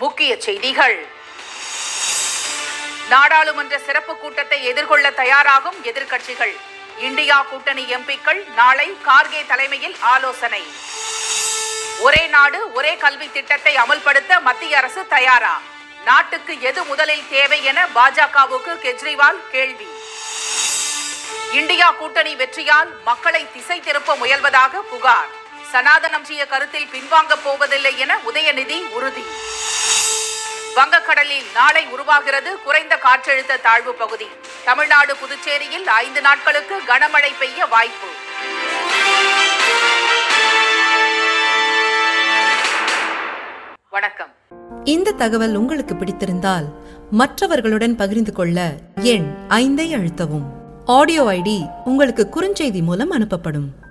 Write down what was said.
முக்கிய செய்திகள் நாடாளுமன்ற சிறப்பு கூட்டத்தை எதிர்கொள்ள தயாராகும் எதிர்க்கட்சிகள் இந்தியா கூட்டணி எம்பிக்கள் நாளை கார்கே தலைமையில் ஆலோசனை ஒரே நாடு ஒரே கல்வி திட்டத்தை அமல்படுத்த மத்திய அரசு தயாரா நாட்டுக்கு எது முதலில் தேவை என பாஜகவுக்கு கெஜ்ரிவால் கேள்வி இந்தியா கூட்டணி வெற்றியால் மக்களை திசை திருப்ப முயல்வதாக புகார் சனாதனம் செய்ய கருத்தில் பின்வாங்கப் போவதில்லை என உதயநிதி உறுதி வங்கக்கடலில் நாளை உருவாகிறது குறைந்த காற்றழுத்த தாழ்வு பகுதி தமிழ்நாடு புதுச்சேரியில் ஐந்து நாட்களுக்கு கனமழை பெய்ய வாய்ப்பு வணக்கம் இந்த தகவல் உங்களுக்கு பிடித்திருந்தால் மற்றவர்களுடன் பகிர்ந்து கொள்ள எண் ஐந்தை அழுத்தவும் ஆடியோ ஐடி உங்களுக்கு குறுஞ்செய்தி மூலம் அனுப்பப்படும்